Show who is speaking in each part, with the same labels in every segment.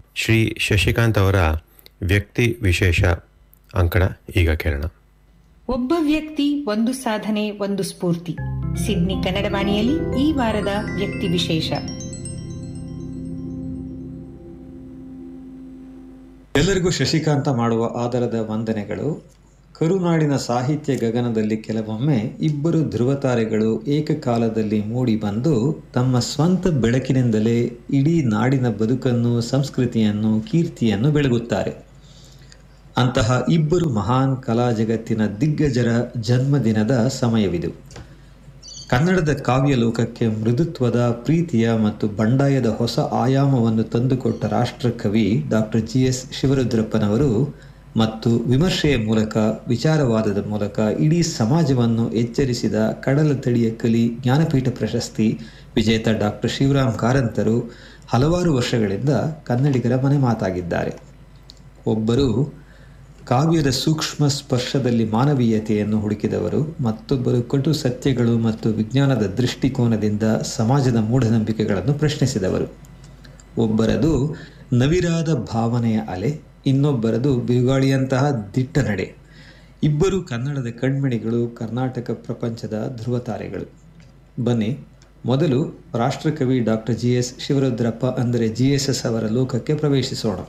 Speaker 1: ಶ್ರೀ ಶಶಿಕಾಂತ್ ಅವರ ವ್ಯಕ್ತಿ ವಿಶೇಷ ಅಂಕಣ ಈಗ ಕೇಳೋಣ
Speaker 2: ಒಬ್ಬ ವ್ಯಕ್ತಿ ಒಂದು ಸಾಧನೆ ಒಂದು ಸ್ಫೂರ್ತಿ ಸಿಡ್ನಿ ಕನ್ನಡವಾಣಿಯಲ್ಲಿ ಈ ವಾರದ ವ್ಯಕ್ತಿ ವಿಶೇಷ
Speaker 3: ಎಲ್ಲರಿಗೂ ಶಶಿಕಾಂತ ಮಾಡುವ ಆಧಾರದ ವಂದನೆಗಳು ಕರುನಾಡಿನ ಸಾಹಿತ್ಯ ಗಗನದಲ್ಲಿ ಕೆಲವೊಮ್ಮೆ ಇಬ್ಬರು ಧ್ರುವತಾರೆಗಳು ಏಕಕಾಲದಲ್ಲಿ ಮೂಡಿ ಬಂದು ತಮ್ಮ ಸ್ವಂತ ಬೆಳಕಿನಿಂದಲೇ ಇಡೀ ನಾಡಿನ ಬದುಕನ್ನು ಸಂಸ್ಕೃತಿಯನ್ನು ಕೀರ್ತಿಯನ್ನು ಬೆಳಗುತ್ತಾರೆ ಅಂತಹ ಇಬ್ಬರು ಮಹಾನ್ ಕಲಾ ಜಗತ್ತಿನ ದಿಗ್ಗಜರ ಜನ್ಮದಿನದ ಸಮಯವಿದು ಕನ್ನಡದ ಕಾವ್ಯ ಲೋಕಕ್ಕೆ ಮೃದುತ್ವದ ಪ್ರೀತಿಯ ಮತ್ತು ಬಂಡಾಯದ ಹೊಸ ಆಯಾಮವನ್ನು ತಂದುಕೊಟ್ಟ ರಾಷ್ಟ್ರಕವಿ ಡಾಕ್ಟರ್ ಜಿ ಎಸ್ ಶಿವರುದ್ರಪ್ಪನವರು ಮತ್ತು ವಿಮರ್ಶೆಯ ಮೂಲಕ ವಿಚಾರವಾದದ ಮೂಲಕ ಇಡೀ ಸಮಾಜವನ್ನು ಎಚ್ಚರಿಸಿದ ಕಡಲ ತಡಿಯ ಕಲಿ ಜ್ಞಾನಪೀಠ ಪ್ರಶಸ್ತಿ ವಿಜೇತ ಡಾಕ್ಟರ್ ಶಿವರಾಮ್ ಕಾರಂತರು ಹಲವಾರು ವರ್ಷಗಳಿಂದ ಕನ್ನಡಿಗರ ಮನೆ ಮಾತಾಗಿದ್ದಾರೆ ಒಬ್ಬರು ಕಾವ್ಯದ ಸೂಕ್ಷ್ಮ ಸ್ಪರ್ಶದಲ್ಲಿ ಮಾನವೀಯತೆಯನ್ನು ಹುಡುಕಿದವರು ಮತ್ತೊಬ್ಬರು ಕಟು ಸತ್ಯಗಳು ಮತ್ತು ವಿಜ್ಞಾನದ ದೃಷ್ಟಿಕೋನದಿಂದ ಸಮಾಜದ ಮೂಢನಂಬಿಕೆಗಳನ್ನು ಪ್ರಶ್ನಿಸಿದವರು ಒಬ್ಬರದು ನವಿರಾದ ಭಾವನೆಯ ಅಲೆ ಇನ್ನೊಬ್ಬರದು ಬಿರುಗಾಳಿಯಂತಹ ದಿಟ್ಟ ನಡೆ ಇಬ್ಬರು ಕನ್ನಡದ ಕಣ್ಮಣಿಗಳು ಕರ್ನಾಟಕ ಪ್ರಪಂಚದ ಧ್ರುವತಾರೆಗಳು ಬನ್ನಿ ಮೊದಲು ರಾಷ್ಟ್ರಕವಿ ಡಾಕ್ಟರ್ ಜಿ ಎಸ್ ಶಿವರುದ್ರಪ್ಪ ಅಂದರೆ ಜಿ ಎಸ್ ಎಸ್ ಅವರ ಲೋಕಕ್ಕೆ ಪ್ರವೇಶಿಸೋಣ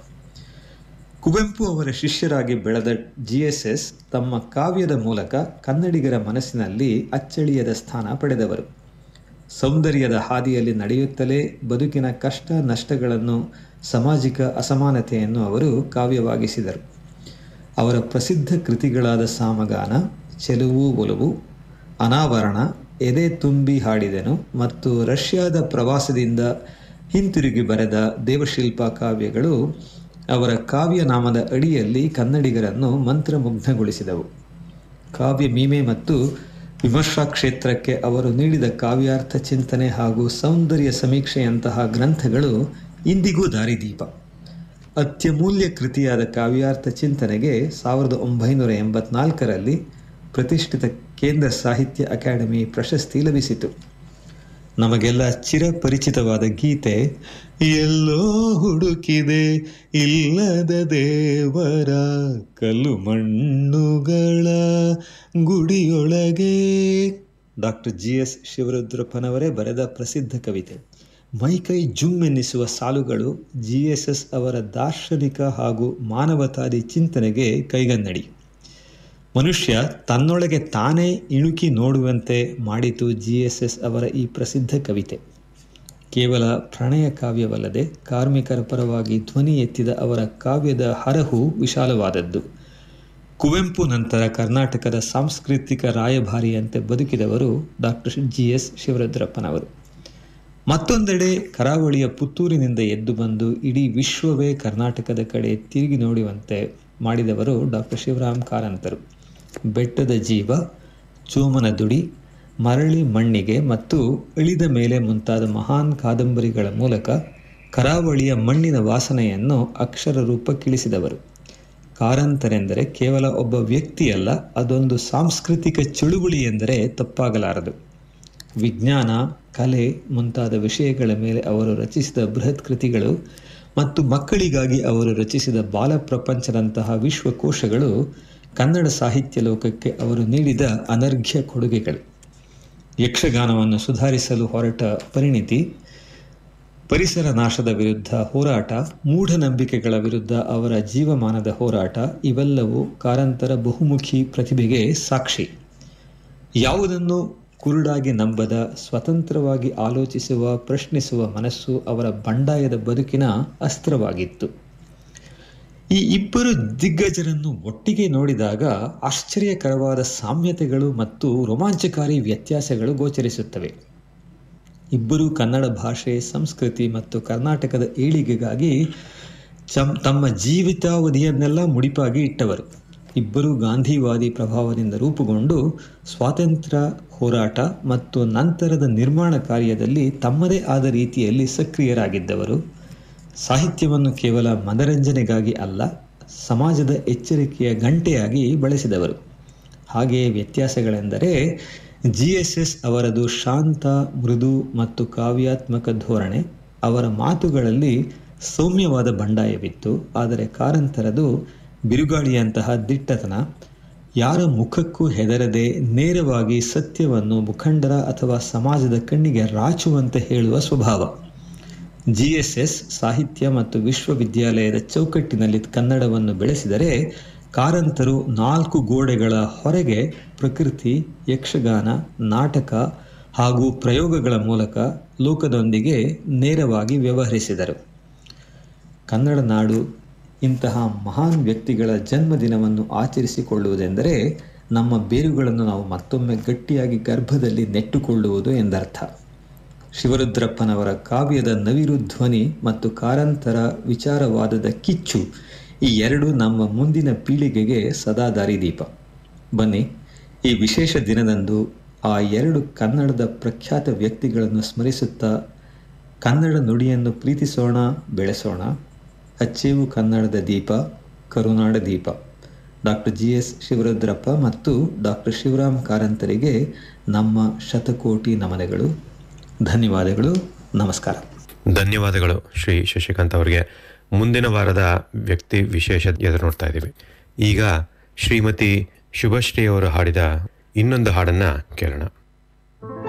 Speaker 3: ಕುವೆಂಪು ಅವರ ಶಿಷ್ಯರಾಗಿ ಬೆಳೆದ ಜಿ ಎಸ್ ಎಸ್ ತಮ್ಮ ಕಾವ್ಯದ ಮೂಲಕ ಕನ್ನಡಿಗರ ಮನಸ್ಸಿನಲ್ಲಿ ಅಚ್ಚಳಿಯದ ಸ್ಥಾನ ಪಡೆದವರು ಸೌಂದರ್ಯದ ಹಾದಿಯಲ್ಲಿ ನಡೆಯುತ್ತಲೇ ಬದುಕಿನ ಕಷ್ಟ ನಷ್ಟಗಳನ್ನು ಸಾಮಾಜಿಕ ಅಸಮಾನತೆಯನ್ನು ಅವರು ಕಾವ್ಯವಾಗಿಸಿದರು ಅವರ ಪ್ರಸಿದ್ಧ ಕೃತಿಗಳಾದ ಸಾಮಗಾನ ಚೆಲುವು ಒಲವು ಅನಾವರಣ ಎದೆ ತುಂಬಿ ಹಾಡಿದೆನು ಮತ್ತು ರಷ್ಯಾದ ಪ್ರವಾಸದಿಂದ ಹಿಂತಿರುಗಿ ಬರೆದ ದೇವಶಿಲ್ಪ ಕಾವ್ಯಗಳು ಅವರ ಕಾವ್ಯನಾಮದ ಅಡಿಯಲ್ಲಿ ಕನ್ನಡಿಗರನ್ನು ಮಂತ್ರಮುಗ್ಧಗೊಳಿಸಿದವು ಕಾವ್ಯ ಮೀಮೆ ಮತ್ತು ವಿಮರ್ಶಾ ಕ್ಷೇತ್ರಕ್ಕೆ ಅವರು ನೀಡಿದ ಕಾವ್ಯಾರ್ಥ ಚಿಂತನೆ ಹಾಗೂ ಸೌಂದರ್ಯ ಸಮೀಕ್ಷೆಯಂತಹ ಗ್ರಂಥಗಳು ಇಂದಿಗೂ ದಾರಿದೀಪ ಅತ್ಯಮೂಲ್ಯ ಕೃತಿಯಾದ ಕಾವ್ಯಾರ್ಥ ಚಿಂತನೆಗೆ ಸಾವಿರದ ಒಂಬೈನೂರ ಎಂಬತ್ನಾಲ್ಕರಲ್ಲಿ ಪ್ರತಿಷ್ಠಿತ ಕೇಂದ್ರ ಸಾಹಿತ್ಯ ಅಕಾಡೆಮಿ ಪ್ರಶಸ್ತಿ ಲಭಿಸಿತು ನಮಗೆಲ್ಲ ಚಿರಪರಿಚಿತವಾದ ಗೀತೆ ಎಲ್ಲೋ ಹುಡುಕಿದೆ ಇಲ್ಲದ ದೇವರ ಕಲ್ಲು ಮಣ್ಣುಗಳ ಗುಡಿಯೊಳಗೆ ಡಾಕ್ಟರ್ ಜಿ ಎಸ್ ಶಿವರುದ್ರಪ್ಪನವರೇ ಬರೆದ ಪ್ರಸಿದ್ಧ ಕವಿತೆ ಮೈಕೈ ಜುಮ್ ಎನ್ನಿಸುವ ಸಾಲುಗಳು ಜಿ ಎಸ್ ಎಸ್ ಅವರ ದಾರ್ಶನಿಕ ಹಾಗೂ ಮಾನವತಾದಿ ಚಿಂತನೆಗೆ ಕೈಗನ್ನಡಿ ಮನುಷ್ಯ ತನ್ನೊಳಗೆ ತಾನೇ ಇಣುಕಿ ನೋಡುವಂತೆ ಮಾಡಿತು ಜಿ ಎಸ್ ಎಸ್ ಅವರ ಈ ಪ್ರಸಿದ್ಧ ಕವಿತೆ ಕೇವಲ ಪ್ರಣಯ ಕಾವ್ಯವಲ್ಲದೆ ಕಾರ್ಮಿಕರ ಪರವಾಗಿ ಧ್ವನಿ ಎತ್ತಿದ ಅವರ ಕಾವ್ಯದ ಹರಹು ವಿಶಾಲವಾದದ್ದು ಕುವೆಂಪು ನಂತರ ಕರ್ನಾಟಕದ ಸಾಂಸ್ಕೃತಿಕ ರಾಯಭಾರಿಯಂತೆ ಬದುಕಿದವರು ಡಾಕ್ಟರ್ ಜಿ ಎಸ್ ಶಿವರುದ್ರಪ್ಪನವರು ಮತ್ತೊಂದೆಡೆ ಕರಾವಳಿಯ ಪುತ್ತೂರಿನಿಂದ ಎದ್ದು ಬಂದು ಇಡೀ ವಿಶ್ವವೇ ಕರ್ನಾಟಕದ ಕಡೆ ತಿರುಗಿ ನೋಡುವಂತೆ ಮಾಡಿದವರು ಡಾಕ್ಟರ್ ಶಿವರಾಮ್ ಕಾರಂತರು ಬೆಟ್ಟದ ಜೀವ ಚೋಮನ ದುಡಿ ಮರಳಿ ಮಣ್ಣಿಗೆ ಮತ್ತು ಇಳಿದ ಮೇಲೆ ಮುಂತಾದ ಮಹಾನ್ ಕಾದಂಬರಿಗಳ ಮೂಲಕ ಕರಾವಳಿಯ ಮಣ್ಣಿನ ವಾಸನೆಯನ್ನು ಅಕ್ಷರ ರೂಪಕ್ಕಿಳಿಸಿದವರು ಕಾರಂತರೆಂದರೆ ಕೇವಲ ಒಬ್ಬ ವ್ಯಕ್ತಿಯಲ್ಲ ಅದೊಂದು ಸಾಂಸ್ಕೃತಿಕ ಚಳುವಳಿ ಎಂದರೆ ತಪ್ಪಾಗಲಾರದು ವಿಜ್ಞಾನ ಕಲೆ ಮುಂತಾದ ವಿಷಯಗಳ ಮೇಲೆ ಅವರು ರಚಿಸಿದ ಬೃಹತ್ ಕೃತಿಗಳು ಮತ್ತು ಮಕ್ಕಳಿಗಾಗಿ ಅವರು ರಚಿಸಿದ ಬಾಲ ಪ್ರಪಂಚದಂತಹ ವಿಶ್ವಕೋಶಗಳು ಕನ್ನಡ ಸಾಹಿತ್ಯ ಲೋಕಕ್ಕೆ ಅವರು ನೀಡಿದ ಅನರ್ಘ್ಯ ಕೊಡುಗೆಗಳು ಯಕ್ಷಗಾನವನ್ನು ಸುಧಾರಿಸಲು ಹೊರಟ ಪರಿಣಿತಿ ಪರಿಸರ ನಾಶದ ವಿರುದ್ಧ ಹೋರಾಟ ಮೂಢನಂಬಿಕೆಗಳ ವಿರುದ್ಧ ಅವರ ಜೀವಮಾನದ ಹೋರಾಟ ಇವೆಲ್ಲವೂ ಕಾರಂತರ ಬಹುಮುಖಿ ಪ್ರತಿಭೆಗೆ ಸಾಕ್ಷಿ ಯಾವುದನ್ನು ಕುರುಡಾಗಿ ನಂಬದ ಸ್ವತಂತ್ರವಾಗಿ ಆಲೋಚಿಸುವ ಪ್ರಶ್ನಿಸುವ ಮನಸ್ಸು ಅವರ ಬಂಡಾಯದ ಬದುಕಿನ ಅಸ್ತ್ರವಾಗಿತ್ತು ಈ ಇಬ್ಬರು ದಿಗ್ಗಜರನ್ನು ಒಟ್ಟಿಗೆ ನೋಡಿದಾಗ ಆಶ್ಚರ್ಯಕರವಾದ ಸಾಮ್ಯತೆಗಳು ಮತ್ತು ರೋಮಾಂಚಕಾರಿ ವ್ಯತ್ಯಾಸಗಳು ಗೋಚರಿಸುತ್ತವೆ ಇಬ್ಬರೂ ಕನ್ನಡ ಭಾಷೆ ಸಂಸ್ಕೃತಿ ಮತ್ತು ಕರ್ನಾಟಕದ ಏಳಿಗೆಗಾಗಿ ಚಮ್ ತಮ್ಮ ಜೀವಿತಾವಧಿಯನ್ನೆಲ್ಲ ಮುಡಿಪಾಗಿ ಇಟ್ಟವರು ಇಬ್ಬರೂ ಗಾಂಧಿವಾದಿ ಪ್ರಭಾವದಿಂದ ರೂಪುಗೊಂಡು ಸ್ವಾತಂತ್ರ್ಯ ಹೋರಾಟ ಮತ್ತು ನಂತರದ ನಿರ್ಮಾಣ ಕಾರ್ಯದಲ್ಲಿ ತಮ್ಮದೇ ಆದ ರೀತಿಯಲ್ಲಿ ಸಕ್ರಿಯರಾಗಿದ್ದವರು ಸಾಹಿತ್ಯವನ್ನು ಕೇವಲ ಮನರಂಜನೆಗಾಗಿ ಅಲ್ಲ ಸಮಾಜದ ಎಚ್ಚರಿಕೆಯ ಗಂಟೆಯಾಗಿ ಬಳಸಿದವರು ಹಾಗೆಯೇ ವ್ಯತ್ಯಾಸಗಳೆಂದರೆ ಜಿ ಎಸ್ ಎಸ್ ಅವರದು ಶಾಂತ ಮೃದು ಮತ್ತು ಕಾವ್ಯಾತ್ಮಕ ಧೋರಣೆ ಅವರ ಮಾತುಗಳಲ್ಲಿ ಸೌಮ್ಯವಾದ ಬಂಡಾಯವಿತ್ತು ಆದರೆ ಕಾರಂತರದು ಬಿರುಗಾಳಿಯಂತಹ ದಿಟ್ಟತನ ಯಾರ ಮುಖಕ್ಕೂ ಹೆದರದೆ ನೇರವಾಗಿ ಸತ್ಯವನ್ನು ಮುಖಂಡರ ಅಥವಾ ಸಮಾಜದ ಕಣ್ಣಿಗೆ ರಾಚುವಂತೆ ಹೇಳುವ ಸ್ವಭಾವ ಜಿ ಎಸ್ ಎಸ್ ಸಾಹಿತ್ಯ ಮತ್ತು ವಿಶ್ವವಿದ್ಯಾಲಯದ ಚೌಕಟ್ಟಿನಲ್ಲಿ ಕನ್ನಡವನ್ನು ಬೆಳೆಸಿದರೆ ಕಾರಂತರು ನಾಲ್ಕು ಗೋಡೆಗಳ ಹೊರಗೆ ಪ್ರಕೃತಿ ಯಕ್ಷಗಾನ ನಾಟಕ ಹಾಗೂ ಪ್ರಯೋಗಗಳ ಮೂಲಕ ಲೋಕದೊಂದಿಗೆ ನೇರವಾಗಿ ವ್ಯವಹರಿಸಿದರು ಕನ್ನಡ ನಾಡು ಇಂತಹ ಮಹಾನ್ ವ್ಯಕ್ತಿಗಳ ಜನ್ಮದಿನವನ್ನು ಆಚರಿಸಿಕೊಳ್ಳುವುದೆಂದರೆ ನಮ್ಮ ಬೇರುಗಳನ್ನು ನಾವು ಮತ್ತೊಮ್ಮೆ ಗಟ್ಟಿಯಾಗಿ ಗರ್ಭದಲ್ಲಿ ನೆಟ್ಟುಕೊಳ್ಳುವುದು ಎಂದರ್ಥ ಶಿವರುದ್ರಪ್ಪನವರ ಕಾವ್ಯದ ನವಿರು ಧ್ವನಿ ಮತ್ತು ಕಾರಂತರ ವಿಚಾರವಾದದ ಕಿಚ್ಚು ಈ ಎರಡು ನಮ್ಮ ಮುಂದಿನ ಪೀಳಿಗೆಗೆ ಸದಾ ದಾರಿದೀಪ ಬನ್ನಿ ಈ ವಿಶೇಷ ದಿನದಂದು ಆ ಎರಡು ಕನ್ನಡದ ಪ್ರಖ್ಯಾತ ವ್ಯಕ್ತಿಗಳನ್ನು ಸ್ಮರಿಸುತ್ತಾ ಕನ್ನಡ ನುಡಿಯನ್ನು ಪ್ರೀತಿಸೋಣ ಬೆಳೆಸೋಣ ಅಚ್ಚೇವು ಕನ್ನಡದ ದೀಪ ಕರುನಾಡ ದೀಪ ಡಾಕ್ಟರ್ ಜಿ ಎಸ್ ಶಿವರುದ್ರಪ್ಪ ಮತ್ತು ಡಾಕ್ಟರ್ ಶಿವರಾಮ್ ಕಾರಂತರಿಗೆ ನಮ್ಮ ಶತಕೋಟಿ ನಮನಗಳು ಧನ್ಯವಾದಗಳು ನಮಸ್ಕಾರ
Speaker 1: ಧನ್ಯವಾದಗಳು ಶ್ರೀ ಶಶಿಕಾಂತ್ ಅವರಿಗೆ ಮುಂದಿನ ವಾರದ ವ್ಯಕ್ತಿ ವಿಶೇಷ ಎದುರು ನೋಡ್ತಾ ಇದ್ದೀವಿ ಈಗ ಶ್ರೀಮತಿ ಶುಭಶ್ರೀ ಅವರು ಹಾಡಿದ ಇನ್ನೊಂದು ಹಾಡನ್ನು ಕೇಳೋಣ